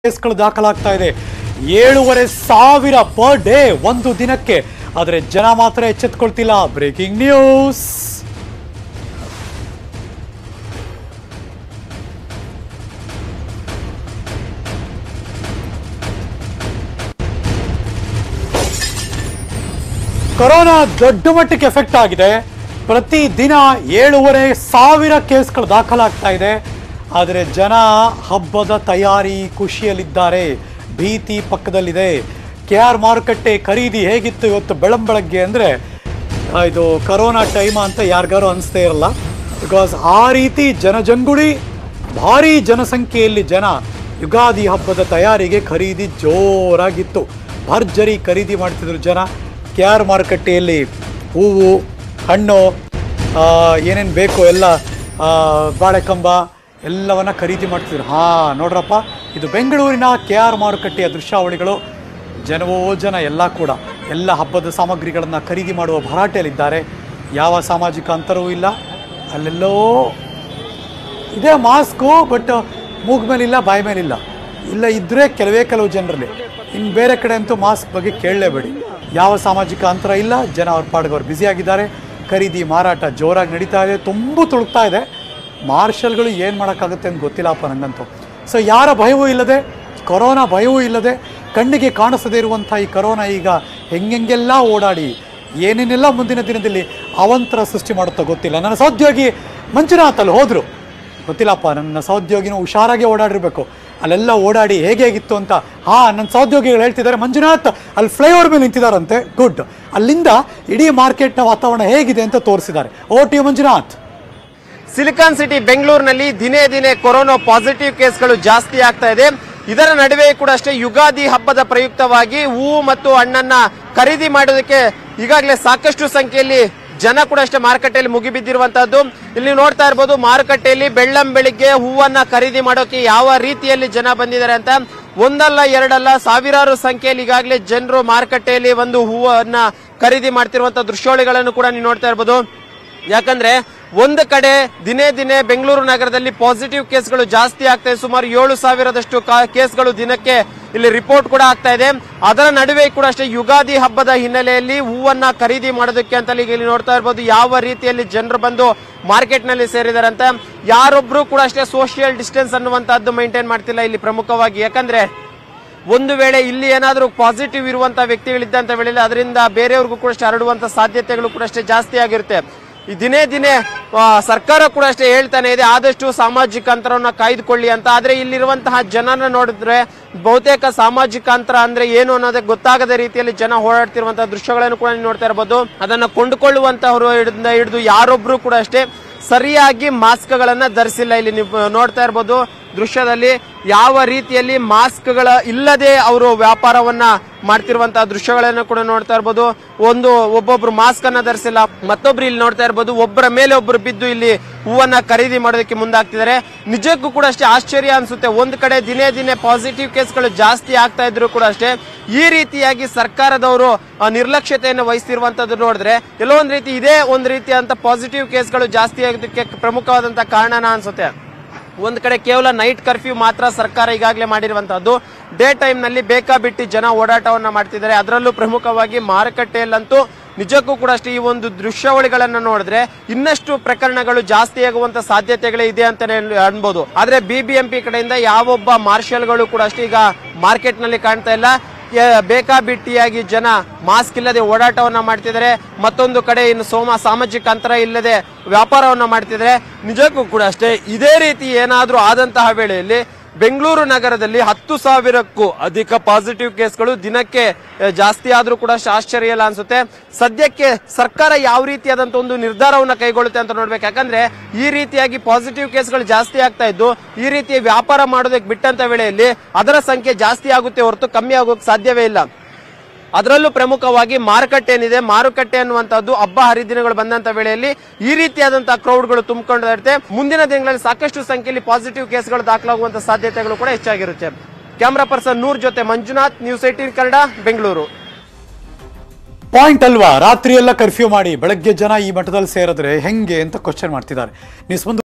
ಕೇಸ್ಗಳು ದಾಖಲಾಗ್ತಾ ಇದೆ ಏಳೂವರೆ ಸಾವಿರ ಪರ್ ಡೇ ಒಂದು ದಿನಕ್ಕೆ ಆದರೆ ಜನ ಮಾತ್ರ ಎಚ್ಚೆತ್ಕೊಳ್ತಿಲ್ಲ ಬ್ರೇಕಿಂಗ್ ನ್ಯೂಸ್ ಕೊರೋನಾ ದೊಡ್ಡ ಮಟ್ಟಕ್ಕೆ ಎಫೆಕ್ಟ್ ಆಗಿದೆ ಪ್ರತಿ ದಿನ ಏಳೂವರೆ ಸಾವಿರ ಕೇಸ್ಗಳು ದಾಖಲಾಗ್ತಾ ಇದೆ ಆದರೆ ಜನ ಹಬ್ಬದ ತಯಾರಿ ಖುಷಿಯಲ್ಲಿದ್ದಾರೆ ಭೀತಿ ಪಕ್ಕದಲ್ಲಿದೆ ಕೆ ಆರ್ ಮಾರುಕಟ್ಟೆ ಖರೀದಿ ಹೇಗಿತ್ತು ಇವತ್ತು ಬೆಳಂಬೆಳಗ್ಗೆ ಅಂದರೆ ಇದು ಕರೋನಾ ಟೈಮ್ ಅಂತ ಯಾರಿಗಾರು ಅನಿಸ್ತೇ ಇರಲ್ಲ ಬಿಕಾಸ್ ಆ ರೀತಿ ಜನಜಂಗುಳಿ ಭಾರೀ ಜನಸಂಖ್ಯೆಯಲ್ಲಿ ಜನ ಯುಗಾದಿ ಹಬ್ಬದ ತಯಾರಿಗೆ ಖರೀದಿ ಜೋರಾಗಿತ್ತು ಭರ್ಜರಿ ಖರೀದಿ ಮಾಡ್ತಿದ್ರು ಜನ ಕೆ ಆರ್ ಮಾರುಕಟ್ಟೆಯಲ್ಲಿ ಹೂವು ಹಣ್ಣು ಏನೇನು ಬೇಕೋ ಎಲ್ಲ ಆ, ಬಾಳೆಕಂಬ ಎಲ್ಲವನ್ನ ಖರೀದಿ ಮಾಡ್ತಿದ್ರು ಹಾಂ ನೋಡ್ರಪ್ಪ ಇದು ಬೆಂಗಳೂರಿನ ಕೆ ಆರ್ ಮಾರುಕಟ್ಟೆಯ ದೃಶ್ಯಾವಳಿಗಳು ಜನವೋ ಜನ ಎಲ್ಲ ಕೂಡ ಎಲ್ಲ ಹಬ್ಬದ ಸಾಮಗ್ರಿಗಳನ್ನು ಖರೀದಿ ಮಾಡುವ ಭರಾಟೆಯಲ್ಲಿದ್ದಾರೆ ಯಾವ ಸಾಮಾಜಿಕ ಅಂತರವೂ ಇಲ್ಲ ಅಲ್ಲೆಲ್ಲೋ ಇದೇ ಮಾಸ್ಕು ಬಟ್ ಮೂಗ್ ಮೇಲಿಲ್ಲ ಬಾಯಿ ಮೇಲಿಲ್ಲ ಇಲ್ಲ ಇದ್ದರೆ ಕೆಲವೇ ಕೆಲವು ಜನರಲ್ಲಿ ಇನ್ನು ಬೇರೆ ಕಡೆ ಅಂತೂ ಮಾಸ್ಕ್ ಬಗ್ಗೆ ಕೇಳಲೇಬೇಡಿ ಯಾವ ಸಾಮಾಜಿಕ ಅಂತರ ಇಲ್ಲ ಜನ ಅವ್ರ ಪಾಡಿಗೆ ಅವ್ರು ಬ್ಯುಸಿಯಾಗಿದ್ದಾರೆ ಖರೀದಿ ಮಾರಾಟ ಜೋರಾಗಿ ನಡೀತಾ ಇದೆ ತುಂಬ ತುಳುಕ್ತಾ ಇದೆ ಮಾರ್ಷಲ್ಗಳು ಏನು ಮಾಡೋಕ್ಕಾಗುತ್ತೆ ಅಂತ ಗೊತ್ತಿಲ್ಲಪ್ಪ ನನಗಂತೂ ಸೊ ಯಾರ ಭಯವೂ ಇಲ್ಲದೆ ಕೊರೋನಾ ಭಯವೂ ಇಲ್ಲದೆ ಕಣ್ಣಿಗೆ ಕಾಣಿಸದೇ ಇರುವಂಥ ಈ ಕೊರೋನಾ ಈಗ ಹೆಂಗೆಂಗೆಲ್ಲ ಓಡಾಡಿ ಏನೇನೆಲ್ಲ ಮುಂದಿನ ದಿನದಲ್ಲಿ ಅವಂತರ ಸೃಷ್ಟಿ ಮಾಡುತ್ತೋ ಗೊತ್ತಿಲ್ಲ ನನ್ನ ಸಹೋದ್ಯೋಗಿ ಮಂಜುನಾಥ್ ಅಲ್ಲಿ ಹೋದರು ಗೊತ್ತಿಲ್ಲಪ್ಪ ನನ್ನ ಸಹೋದ್ಯೋಗಿನೂ ಹುಷಾರಾಗಿ ಓಡಾಡಿರ್ಬೇಕು ಅಲ್ಲೆಲ್ಲ ಓಡಾಡಿ ಹೇಗೆ ಹೇಗಿತ್ತು ಅಂತ ಹಾ ನನ್ನ ಸಹೋದ್ಯೋಗಿಗಳು ಹೇಳ್ತಿದ್ದಾರೆ ಮಂಜುನಾಥ್ ಅಲ್ಲಿ ಫ್ಲೈಓವರ್ ಮೇಲೆ ನಿಂತಿದ್ದಾರಂತೆ ಗುಡ್ ಅಲ್ಲಿಂದ ಇಡೀ ಮಾರ್ಕೆಟ್ನ ವಾತಾವರಣ ಹೇಗಿದೆ ಅಂತ ತೋರಿಸಿದ್ದಾರೆ O T Manjunath Silicon City ಬೆಂಗಳೂರಿನಲ್ಲಿ ದಿನೇ ದಿನೇ ಕೊರೋನಾ ಪಾಸಿಟಿವ್ ಕೇಸ್ಗಳು ಜಾಸ್ತಿ ಆಗ್ತಾ ಇದೆ ಇದರ ನಡುವೆ ಕೂಡ ಅಷ್ಟೇ ಯುಗಾದಿ ಹಬ್ಬದ ಪ್ರಯುಕ್ತವಾಗಿ ಹೂವು ಮತ್ತು ಹಣ್ಣನ್ನ ಖರೀದಿ ಮಾಡೋದಕ್ಕೆ ಈಗಾಗಲೇ ಸಾಕಷ್ಟು ಸಂಖ್ಯೆಯಲ್ಲಿ ಜನ ಕೂಡ ಅಷ್ಟೇ ಮಾರುಕಟ್ಟೆಯಲ್ಲಿ ಮುಗಿಬಿದ್ದಿರುವಂತಹದ್ದು ಇಲ್ಲಿ ನೋಡ್ತಾ ಇರ್ಬೋದು ಮಾರುಕಟ್ಟೆಯಲ್ಲಿ ಬೆಳ್ಳಂ ಬೆಳಿಗ್ಗೆ ಹೂವನ್ನ ಖರೀದಿ ಮಾಡೋಕೆ ಯಾವ ರೀತಿಯಲ್ಲಿ ಜನ ಬಂದಿದ್ದಾರೆ ಅಂತ ಒಂದಲ್ಲ ಎರಡಲ್ಲ ಸಾವಿರಾರು ಸಂಖ್ಯೆಯಲ್ಲಿ ಈಗಾಗಲೇ ಜನರು ಮಾರುಕಟ್ಟೆಯಲ್ಲಿ ಒಂದು ಹೂವನ್ನ ಖರೀದಿ ಮಾಡ್ತಿರುವಂತ ದೃಶ್ಯಾವಳಿಗಳನ್ನು ಕೂಡ ನೀವು ನೋಡ್ತಾ ಇರ್ಬೋದು ಯಾಕಂದ್ರೆ ಒಂದು ಕಡೆ ದಿನೇ ದಿನೇ ಬೆಂಗಳೂರು ನಗರದಲ್ಲಿ ಪಾಸಿಟಿವ್ ಕೇಸ್ಗಳು ಜಾಸ್ತಿ ಆಗ್ತಾ ಇದೆ ಸುಮಾರು ಏಳು ಸಾವಿರದಷ್ಟು ಕಾ- ಕೇಸ್ಗಳು ದಿನಕ್ಕೆ ಇಲ್ಲಿ ರಿಪೋರ್ಟ್ ಕೂಡ ಆಗ್ತಾ ಇದೆ ಅದರ ನಡುವೆ ಕೂಡ ಅಷ್ಟೇ ಯುಗಾದಿ ಹಬ್ಬದ ಹಿನ್ನೆಲೆಯಲ್ಲಿ ಹೂವನ್ನ ಖರೀದಿ ಮಾಡೋದಕ್ಕೆ ಅಂತ ಈಗ ಇಲ್ಲಿ ನೋಡ್ತಾ ಇರ್ಬೋದು ಯಾವ ರೀತಿಯಲ್ಲಿ ಜನರು ಬಂದು ಮಾರ್ಕೆಟ್ ನಲ್ಲಿ ಸೇರಿದ್ದಾರೆ ಅಂತ ಯಾರೊಬ್ರು ಕೂಡ ಅಷ್ಟೇ ಸೋಷಿಯಲ್ ಡಿಸ್ಟೆನ್ಸ್ ಅನ್ನುವಂತಹದ್ದು ಮೈಂಟೈನ್ ಮಾಡ್ತಿಲ್ಲ ಇಲ್ಲಿ ಪ್ರಮುಖವಾಗಿ ಯಾಕಂದ್ರೆ ಒಂದು ವೇಳೆ ಇಲ್ಲಿ ಏನಾದರೂ ಪಾಸಿಟಿವ್ ಇರುವಂತ ವ್ಯಕ್ತಿಗಳಿದ್ದಂತ ವೇಳೆಯಲ್ಲಿ ಅದರಿಂದ ಬೇರೆಯವ್ರಿಗೂ ಕೂಡ ಅಷ್ಟೇ ಹರಡುವಂತ ಸಾಧ್ಯತೆಗಳು ಕೂಡ ಅಷ್ಟೇ ಜಾಸ್ತಿ ಆಗಿರುತ್ತೆ ಈ ದಿನೇ ದಿನೇ ಆ, ಸರ್ಕಾರ ಕೂಡ ಅಷ್ಟೇ ಹೇಳ್ತಾನೆ ಇದೆ ಆದಷ್ಟು ಸಾಮಾಜಿಕ ಅಂತರವನ್ನ ಕಾಯ್ದುಕೊಳ್ಳಿ ಅಂತ ಆದ್ರೆ ಇಲ್ಲಿರುವಂತಹ ಜನನ ನೋಡಿದ್ರೆ ಬಹುತೇಕ ಸಾಮಾಜಿಕ ಅಂತರ ಅಂದ್ರೆ ಏನು ಅನ್ನೋದೇ ಗೊತ್ತಾಗದ ರೀತಿಯಲ್ಲಿ ಜನ ಓಡಾಡ್ತಿರುವಂತಹ ದೃಶ್ಯಗಳನ್ನು ಕೂಡ ನೀವು ನೋಡ್ತಾ ಇರಬಹುದು ಅದನ್ನ ಕೊಂಡುಕೊಳ್ಳುವಂತಹವರು ಹಿಡಿದ ಹಿಡಿದು ಯಾರೊಬ್ರು ಕೂಡ ಅಷ್ಟೇ ಸರಿಯಾಗಿ ಮಾಸ್ಕ್ಗಳನ್ನ ಧರಿಸಿಲ್ಲ ಇಲ್ಲಿ ನೀವು ನೋಡ್ತಾ ಇರ್ಬೋದು ದೃಶ್ಯದಲ್ಲಿ ಯಾವ ರೀತಿಯಲ್ಲಿ ಮಾಸ್ಕ್ಗಳ ಇಲ್ಲದೆ ಅವರು ವ್ಯಾಪಾರವನ್ನ ಮಾಡ್ತಿರುವಂತಹ ದೃಶ್ಯಗಳನ್ನು ಕೂಡ ನೋಡ್ತಾ ಇರ್ಬೋದು ಒಂದು ಒಬ್ಬೊಬ್ರು ಮಾಸ್ಕ್ ಅನ್ನ ಧರಿಸಿಲ್ಲ ಮತ್ತೊಬ್ರು ಇಲ್ಲಿ ನೋಡ್ತಾ ಇರ್ಬೋದು ಒಬ್ಬರ ಮೇಲೆ ಒಬ್ಬರು ಬಿದ್ದು ಇಲ್ಲಿ ಹೂವನ್ನ ಖರೀದಿ ಮಾಡೋದಕ್ಕೆ ಮುಂದಾಗ್ತಿದ್ದಾರೆ ನಿಜಕ್ಕೂ ಕೂಡ ಅಷ್ಟೇ ಆಶ್ಚರ್ಯ ಅನ್ಸುತ್ತೆ ಒಂದ್ ಕಡೆ ದಿನೇ ದಿನೇ ಪಾಸಿಟಿವ್ ಕೇಸ್ಗಳು ಜಾಸ್ತಿ ಆಗ್ತಾ ಇದ್ರು ಕೂಡ ಅಷ್ಟೇ ಈ ರೀತಿಯಾಗಿ ಸರ್ಕಾರದವರು ಆ, ನಿರ್ಲಕ್ಷ್ಯತೆಯನ್ನು ವಹಿಸ್ತಿರುವಂತದ್ದು ನೋಡಿದ್ರೆ ಎಲ್ಲೋ ಒಂದ್ ರೀತಿ ಇದೇ ಒಂದ್ ರೀತಿಯಂತ ಪಾಸಿಟಿವ್ ಕೇಸ್ಗಳು ಜಾಸ್ತಿ ಆಗೋದಕ್ಕೆ ಪ್ರಮುಖವಾದಂತ ಕಾರಣನ ಅನ್ಸುತ್ತೆ ಒಂದ್ ಕಡೆ ಕೇವಲ ನೈಟ್ ಕರ್ಫ್ಯೂ ಮಾತ್ರ ಸರ್ಕಾರ ಈಗಾಗಲೇ ಮಾಡಿರುವಂತಹದ್ದು ಡೇ ಟೈಮ್ ನಲ್ಲಿ ಬೇಕಾಬಿಟ್ಟಿ ಜನ ಓಡಾಟವನ್ನ ಮಾಡ್ತಿದ್ದಾರೆ ಅದರಲ್ಲೂ ಪ್ರಮುಖವಾಗಿ ಮಾರುಕಟ್ಟೆಯಲ್ಲಂತೂ ನಿಜಕ್ಕೂ ಕೂಡ ಅಷ್ಟೇ ಈ ಒಂದು ದೃಶ್ಯಾವಳಿಗಳನ್ನ ನೋಡಿದ್ರೆ ಇನ್ನಷ್ಟು ಪ್ರಕರಣಗಳು ಜಾಸ್ತಿ ಆಗುವಂತ ಸಾಧ್ಯತೆಗಳೇ ಇದೆ ಅಂತಾನೆ ಅನ್ಬೋದು ಆದ್ರೆ ಬಿಬಿಎಂಪಿ ಕಡೆಯಿಂದ ಯಾವೊಬ್ಬ ಮಾರ್ಷಲ್ಗಳು ಕೂಡ ಅಷ್ಟೇ ಈಗ ಮಾರ್ಕೆಟ್ ನಲ್ಲಿ ಕಾಣ್ತಾ ಇಲ್ಲ ಯ- ಬೇಕಾಬಿಟ್ಟಿಯಾಗಿ ಜನ ಮಾಸ್ಕ್ ಇಲ್ಲದೆ ಓಡಾಟವನ್ನ ಮಾಡ್ತಿದ್ದಾರೆ ಮತ್ತೊಂದು ಕಡೆ ಇನ್ನು ಸೋಮ ಸಾಮಾಜಿಕ ಅಂತರ ಇಲ್ಲದೆ ವ್ಯಾಪಾರವನ್ನ ಮಾಡ್ತಿದ್ದಾರೆ ನಿಜಕ್ಕೂ ಕೂಡ ಅಷ್ಟೇ ಇದೇ ರೀತಿ ಏನಾದ್ರೂ ಆದಂತಹ ವೇಳೆಯಲ್ಲಿ ಬೆಂಗಳೂರು ನಗರದಲ್ಲಿ ಹತ್ತು ಸಾವಿರಕ್ಕೂ ಅಧಿಕ ಪಾಸಿಟಿವ್ ಕೇಸ್ಗಳು ದಿನಕ್ಕೆ ಆ, ಜಾಸ್ತಿ ಆದ್ರೂ ಕೂಡ ಅಷ್ಟು ಆಶ್ಚರ್ಯ ಇಲ್ಲ ಅನ್ಸುತ್ತೆ ಸದ್ಯಕ್ಕೆ ಸರ್ಕಾರ ಯಾವ ರೀತಿಯಾದಂತ ಒಂದು ನಿರ್ಧಾರವನ್ನ ಕೈಗೊಳ್ಳುತ್ತೆ ಅಂತ ನೋಡ್ಬೇಕು ಯಾಕಂದ್ರೆ ಈ ರೀತಿಯಾಗಿ ಪಾಸಿಟಿವ್ ಕೇಸ್ಗಳು ಜಾಸ್ತಿ ಆಗ್ತಾ ಇದ್ದು ಈ ರೀತಿಯ ವ್ಯಾಪಾರ ಮಾಡೋದಕ್ಕೆ ಬಿಟ್ಟಂತ ವೇಳೆಯಲ್ಲಿ ಅದರ ಸಂಖ್ಯೆ ಜಾಸ್ತಿ ಆಗುತ್ತೆ ಹೊರತು ಕಮ್ಮಿ ಆಗೋಕ್ ಸಾಧ್ಯವೇ ಇಲ್ಲ ಅದರಲ್ಲೂ ಪ್ರಮುಖವಾಗಿ ಮಾರುಕಟ್ಟೆ ಏನಿದೆ ಮಾರುಕಟ್ಟೆ ಅನ್ನುವಂಥದ್ದು ಹಬ್ಬ ಹರಿದಿನಗಳು ಬಂದಂತ ವೇಳೆಯಲ್ಲಿ ಈ ರೀತಿಯಾದಂತಹ ಕ್ರೌಡ್ಗಳು ತುಂಬಿಕೊಂಡಿರುತ್ತೆ ಮುಂದಿನ ದಿನಗಳಲ್ಲಿ ಸಾಕಷ್ಟು ಸಂಖ್ಯೆಯಲ್ಲಿ ಪಾಸಿಟಿವ್ ಕೇಸ್ಗಳು ದಾಖಲಾಗುವಂತ ಸಾಧ್ಯತೆಗಳು ಕೂಡ ಹೆಚ್ಚಾಗಿರುತ್ತೆ ಕ್ಯಾಮ್ರಾ ಪರ್ಸನ್ ನೂರ್ ಜೊತೆ Manjunath News Eighteen Kannada Bengaluru point ಅಲ್ವಾ ರಾತ್ರಿ ಎಲ್ಲ ಕರ್ಫ್ಯೂ ಮಾಡಿ ಬೆಳಗ್ಗೆ ಜನ ಈ ಮಠದಲ್ಲಿ ಸೇರಿದ್ರೆ ಹೆಂಗೆ ಅಂತ ಕ್ವಶನ್ ಮಾಡ್ತಿದ್ದಾರೆ ನೀವು